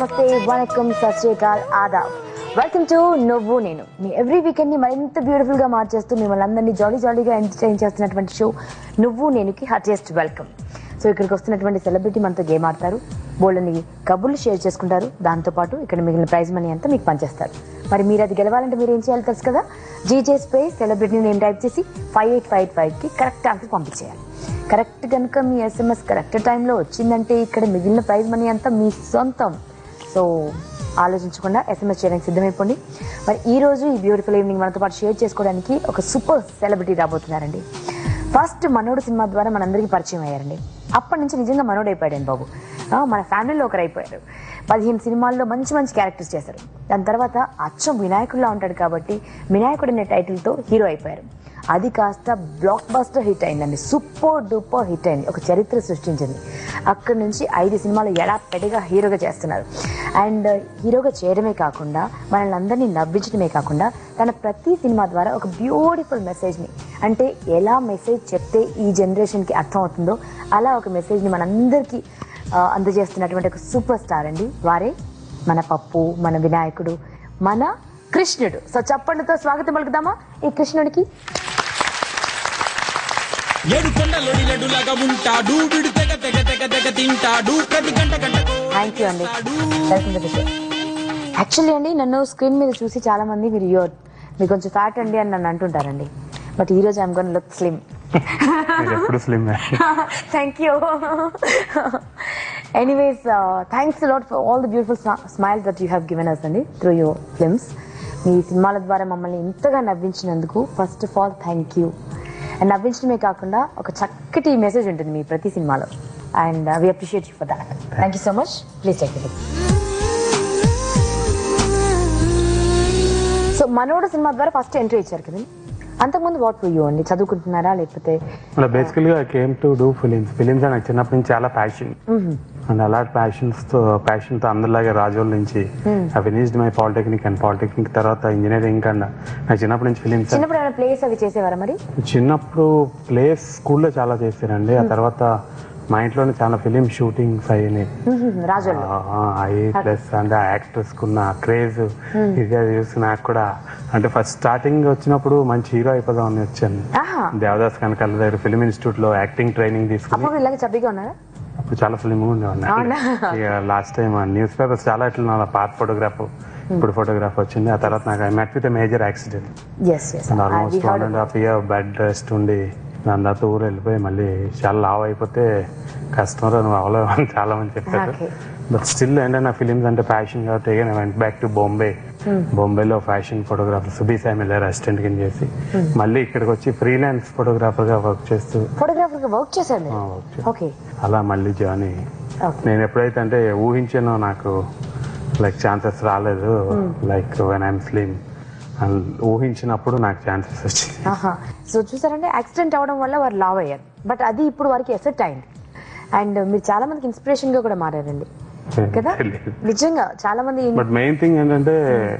నమస్తే వణకం సత్ శ్రీకాల్ ఆదాబ్ welcome to నువ్వు నేను మీ ఎవ్రీ వీకెండ్ ని మరింత బ్యూటిఫుల్ గా మార్చేస్తూ మిమ్మల్ని అందరినీ జాలీ జాలీగా ఎంటర్టైన్ చేస్తున్నటువంటి షో నువ్వు నేనుకి హార్టియస్ట్ వెల్కమ్ సో ఇక్కడికి వస్తున్నటువంటి సెలబ్రిటీ మనతో గేమ్ ఆడతారు బోళ్ళని కబుర్లు షేర్ చేసుకుంటారు దాంతోపాటు ఇక్కడ మిగిలిన ప్రైజ్ మనీ అంతా మీకు పంచేస్తారు మరి మీరు అది గెలవాలంటే మీరు ఏం చేయాలి తెలుసు కదా GJ space celebrity name type చేసి ఫైవ్ ఎయిట్ ఫైవ్ ఫైవ్ కి కరెక్ట్ ఆన్సర్ పంపించేయాలి కరెక్ట్ కనుక మీ ఎస్ఎంఎస్ కరెక్ట్ టైంలో వచ్చిందంటే ఇక్కడ మిగిలిన ప్రైజ్ మనీ అంతా మీ సొంతం సో ఆలోచించకుండా ఎస్ఎంఎస్ చేయడానికి సిద్ధమైపోండి మరి ఈ రోజు ఈ బ్యూటిఫుల్ ఈవినింగ్ మనతో పాటు షేర్ చేసుకోవడానికి ఒక సూపర్ సెలబ్రిటీ రాబోతున్నారండి ఫస్ట్ మనోడు సినిమా ద్వారా మనందరికీ పరిచయం అయ్యారండి అప్పటి నుంచి నిజంగా మనోడు అయిపోయాడు బాబు ఆ, మన ఫ్యామిలీలో ఒకరు అయిపోయారు పదిహేను సినిమాల్లో మంచి మంచి క్యారెక్టర్స్ చేశారు దాని తర్వాత అచ్చం వినాయకుడిలా ఉంటాడు కాబట్టి వినాయకుడు అనే టైటిల్తో హీరో అయిపోయారు అది కాస్త బ్లాక్ బస్టర్ హిట్ అయిందండి సూపర్ డూపర్ హిట్ అయింది ఒక చరిత్ర సృష్టించింది అక్కడి నుంచి ఐదు సినిమాలు ఎడా పెడగా హీరోగా చేస్తున్నారు అండ్ హీరోగా చేయడమే కాకుండా మనల్ని అందరినీ నవ్వించడమే కాకుండా తన ప్రతి సినిమా ద్వారా ఒక బ్యూటిఫుల్ మెసేజ్ని అంటే ఎలా మెసేజ్ చెప్తే ఈ జనరేషన్కి అర్థం అవుతుందో అలా ఒక మెసేజ్ని మనందరికీ ఆ, అందజేస్తున్నటువంటి ఒక సూపర్ స్టార్ అండి వారే మన పప్పు మన వినాయకుడు మన కృష్ణుడు సో చప్పండితో స్వాగతం పలుకుదామా ఈ కృష్ణుడికి ఏడు కొండలోని లడ్డులాగా ఉంటాడు విడు తెగ తెగ తెగ తెగ తింటాడు ప్రతి గంట గంటకు థ్యాంక్ యూ అండి welcome to the show actually అండి నన్ను స్క్రీన్ మీద చూసి చాలా మంది మీరు యూర్ మీరు కొంచెం ఫ్యాట్ అండి అని నన్ను అంటుంటారండి బట్ ఈ రోజు ఐఎమ్ గోన్ లుక్ స్లిమ్ మీరు ఎప్పుడు slim thank you anyways thanks lot for all the beautiful smiles that you have given us అండి త్రూ యువర్ ఫిల్మ్స్ మీ సినిమాల ద్వారా మమ్మల్ని ఇంతగా నవ్వించినందుకు first of all thank you and నవ్వించడమే కాకుండా ఒక చక్కటి మెసేజ్ ఉంటుంది మీ ప్రతి సినిమాలో and we appreciate you for that thank you so much please take it so మనోడు సినిమా ద్వారా ఫస్ట్ ఎంట్రీ ఇచ్చారు కదండి అంతకుముందు వాట్ యూ అండి చదువుకుంటున్నారా లేకపోతే అలా బేసికల్ గా came to do films films నాకు చిన్నప్పటి నుంచి చాలా ప్యాషన్ అండ్ అలా ప్యాషన్స్ తో ప్యాషన్ తో అందరిలాగే రాజోల నుంచి I finished my polytechnic and polytechnic తర్వాత ఇంజనీరింగ్ అండ్ నాకు చిన్నప్పటి నుంచి ఫిలిమ్స్ చిన్నప్పుడు ఏమైనా ప్లేస్ అవి చేసేవారా మరి చిన్నప్పుడు ప్లేస్ స్కూల్లో చాలా చేశానండి ఆ తర్వాత మా ఇంట్లోనే చాలా ఫిలిం షూటింగ్స్ అయ్యాయి రాజోళ్ళు ఐ ప్లస్ అంటే ఆ యాక్టర్స్ కున్న క్రేజ్ ఇది అది చూసి నాకు కూడా అంటే ఫస్ట్ స్టార్టింగ్ వచ్చినప్పుడు మంచి హీరో అయిపోదామని వచ్చాను ఆహా దేవదాస్ కనకాల దగ్గర ఫిలిం ఇన్స్టిట్యూట్ లో యాక్టింగ్ ట్రైనింగ్ తీసుకుని అప్పుడు ఇలాగే చబ్బిగా ఉన్నారా అప్పుడు చాలా ఫిలిం ఉండేవాడిని అవునా? ఇక లాస్ట్ టైం న్యూస్ పేపర్స్ చాలా ఇట్లా నా పాత ఫోటోగ్రాఫ్ ఇప్పుడు ఫోటోగ్రాఫ్ వచ్చింది ఆ తర్వాత నాకు I met with major accident yes yes and almost one and half year bed rest ఉండి దాని తర్వాత ఊరు వెళ్ళిపోయి మళ్ళీ చాలా లావ్ అయిపోతే కస్టమర్ నువ్వు అవ్వలేవు అని చాలా మంది చెప్పారు Okay. బట్ స్టిల్ ఏంటంటే నా ఫిలిమ్స్ అంటే ప్యాషన్ కాబట్టి నేను వెంట బ్యాక్ టు బాంబే బాంబేలో ఫ్యాషన్ ఫోటోగ్రాఫర్ సుబీ సామ్ వెళ్ళారు అసిస్టెంట్ కింద చేసి మళ్ళీ ఇక్కడికి వచ్చి ఫ్రీలాన్స్ ఫోటోగ్రాఫర్ గా వర్క్ చేస్తూ ఫోటోగ్రాఫర్ గా వర్క్ చేశారు మీరు ఆ, work చేస్తూ ఓకే అలా మళ్ళీ జాయిన్ అయ్యి ఓకే నేను ఎప్పుడైతే అంటే ఊహించానో నాకు లైక్ ఛాన్సెస్ రాలేదు లైక్ వెన్ ఐఎమ్ స్లిమ్ ఊహించినప్పుడు నాకు ఛాన్సెస్ వచ్చింది ఆహా సో చూసారంటే యాక్సిడెంట్ అవడం వల్ల వారు లావ్ అయ్యారు బట్ అది ఇప్పుడు వారికి ఎఫెక్ట్ అయింది అండ్ మీరు చాలా మందికి ఇన్స్పిరేషన్ గా కూడా మారారండి కదా తెలియదు. నిజంగా చాలా మంది బట్ మెయిన్ థింగ్ ఏంటంటే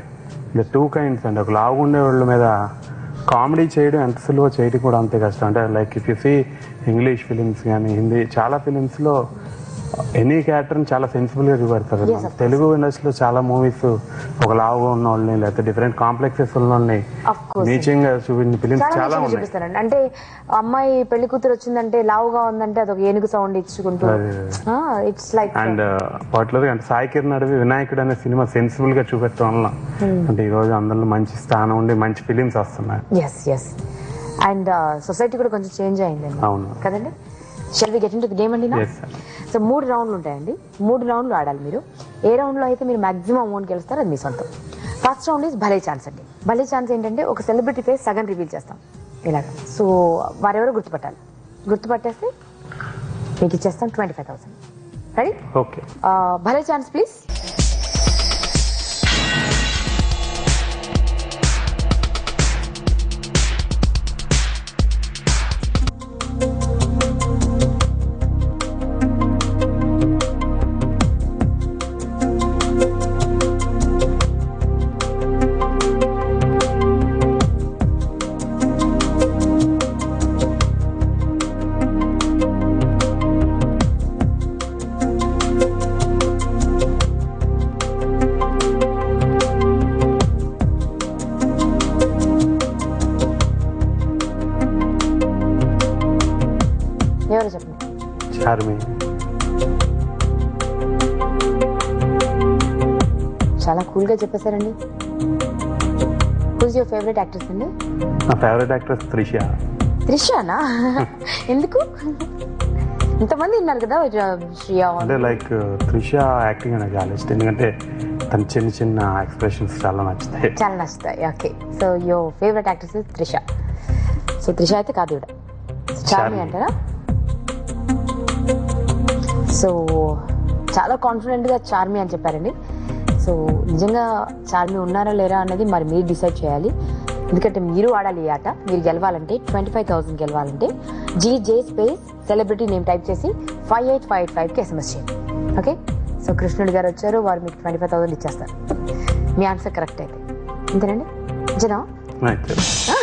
ద టూ కైండ్స్ అండి ఒక లావు ఉండే వాళ్ళ మీద కామెడీ చేయడం ఎంత సులువో చేయడం కూడా అంతే కష్టం అంటే like if you see English films కానీ హిందీ చాలా ఫిలిమ్స్ లో ఎనీ క్యారెక్టర్ చాలా సెన్సిబుల్ గా చూపెడతారు Yes, of course. తెలుగు ఇండస్ట్రీలో చాలా మూవీస్ ఒక లావుగా ఉన్న వాళ్ళని లేకపోతే డిఫరెంట్ కాంప్లెక్సెస్ ఉన్న వాళ్ళని Of course. నీచంగా చూపించిన ఫిలిమ్స్ చాలా చాలా మంచిగా ఉన్నాయి చూపిస్తారండి అంటే అమ్మాయి పెళ్లి కూతురు వచ్చిందంటే లావుగా ఉందంటే అదొక ఏనుగు సౌండ్ ఇచ్చుకుంటూ అదే, ఇట్స్ లైక్ అండ్ పర్టికులర్ అంటే సాయి కిరణ్ అడవి వినాయకుడు అనే సినిమా సెన్సిబుల్ గా చూపెట్టడం వల్ల అంటే ఈ రోజు అందరిలో మంచి స్థానం ఉండి మంచి ఫిలిమ్స్ వస్తున్నాయి ఎస్ ఎస్ అండ్ సొసైటీ కూడా కొంచెం చేంజ్ అయిందండి అవును. కదండి shall we get into the game అండి Yes, sir. సో మూడు రౌండ్లు ఉంటాయండి మూడు రౌండ్లు ఆడాలి మీరు ఏ రౌండ్లో అయితే మీరు మాక్సిమం అమౌంట్ గెలుస్తారో అది మీ సొంతం ఫస్ట్ రౌండ్ ఈజ్ భలే ఛాన్స్ అండి భలే ఛాన్స్ ఏంటంటే ఒక సెలబ్రిటీ ఫేస్ సగం రివీల్ చేస్తాం ఇలాగ సో వారెవరో గుర్తుపట్టాలి గుర్తుపట్టేస్తే మీకు ఇచ్చేస్తాం twenty five thousand ready okay భలే ఛాన్స్ ప్లీజ్ చార్మి చాలా కూల్గా చెప్పేశారండి హూజ్ యువర్ ఫేవరెట్ యాక్ట్రెస్ అండి నా ఫేవరెట్ యాక్ట్రెస్ త్రిష త్రిషానా ఎందుకు ఇంతమంది ఉన్నారు కదా శ్రియా అంటే లైక్ త్రిష యాక్టింగ్ నాకు చాలా ఇష్టం ఎందుకంటే తన చిన్న చిన్న ఎక్స్ప్రెషన్స్ చాలా నచ్చుతాయి చాలా నచ్చుతాయి okay so your favourite actress Trisha so Trisha అయితే కాదు ఇవిడ చార్మి చార్మి. అంటారా సో చాలా కాన్ఫిడెంట్ గా చార్మి అని చెప్పారండి సో నిజంగా చార్మి ఉన్నారా లేరా అన్నది మరి మీరు డిసైడ్ చేయాలి ఎందుకంటే మీరు ఆడాలి ఈ ఆట మీరు గెలవాలంటే ట్వంటీ ఫైవ్ థౌసండ్ గెలవాలంటే GJ space celebrity name type చేసి ఫైవ్ ఎయిట్ ఫైవ్ ఎయిట్ ఫైవ్కి ఎస్ఎంఎస్ చేయండి ఓకే సో కృష్ణుడు గారు వచ్చారు వారు మీకు ట్వంటీ ఫైవ్ థౌసండ్ ఇచ్చేస్తారు మీ ఆన్సర్ కరెక్ట్ అయితే అంతేనండి జనా అయితే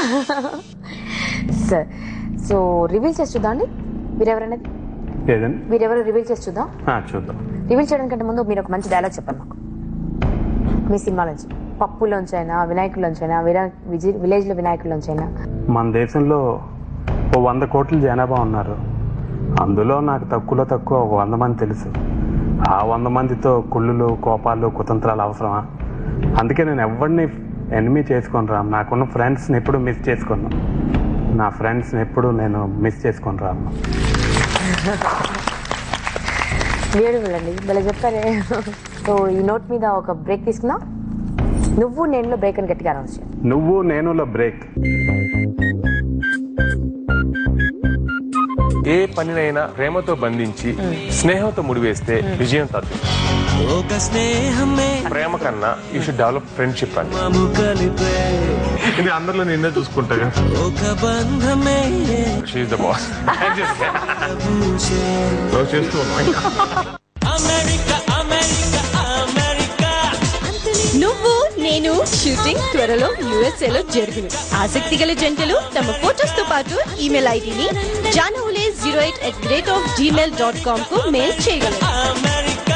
సార్ సో రివీల్ చేసి చూద్దాం అండి మీరెవరనేది ఏదండి మీరెవరు రివీల్ చేసి చూద్దాం ఆ, చూద్దాం రివీల్ చేయడం కంటే ముందు మీరు ఒక మంచి డైలాగ్ చెప్పండి మాకు మీ సినిమాలోంచి పప్పులోంచి అయినా వినాయకుల్లోంచి అయినా వినా విజయ్ విలేజ్లో వినాయకుల్లోంచి అయినా మన దేశంలో ఓ వంద కోట్ల జనాభా ఉన్నారు అందులో నాకు తక్కువలో తక్కువ ఒక వంద మంది తెలుసు ఆ వంద మందితో కుళ్ళులు కోపాలు కుతంత్రాలు అవసరమా అందుకే నేను ఎవరిని ఎనిమి చేసుకొని రా నాకున్న ఫ్రెండ్స్ని ఎప్పుడు మిస్ చేసుకోను నా ఫ్రెండ్స్ని ఎప్పుడు నేను మిస్ చేసుకొని రాను బ్యూటిఫుల్ అండి భలే చెప్పారే సో ఈ నోట్ మీద ఒక బ్రేక్ తీసుకుందాం నువ్వు నేను బ్రేక్ అని గట్టిగా అనౌన్స్ చేయండి నువ్వు నేనులో బ్రేక్ ఏ పనినైనా ప్రేమతో బంధించి స్నేహంతో ముడివేస్తే విజయం తద్దు ఒక స్నేహమే ప్రేమ కన్నా యూ షుడ్ డెవలప్ ఫ్రెండ్షిప్ అని మము కలిపే ఇది అందరిలో నిన్నే చూసుకుంటా ఒక బంధమే షీఈ్ ద బాస్ పూసే చేస్తూ ఉన్నాం అమెరికా అమెరికా అమెరికా నువ్వు నేను షూటింగ్ త్వరలో యుఎస్ఏ లో జరుగును ఆసక్తి గల జంటలు తమ ఫోటోస్ తో పాటు ఈమెయిల్ ఐడిని జానవులే zero eight at rate of gmail dot com కు మెయిల్ చేయగలరు అమెరికా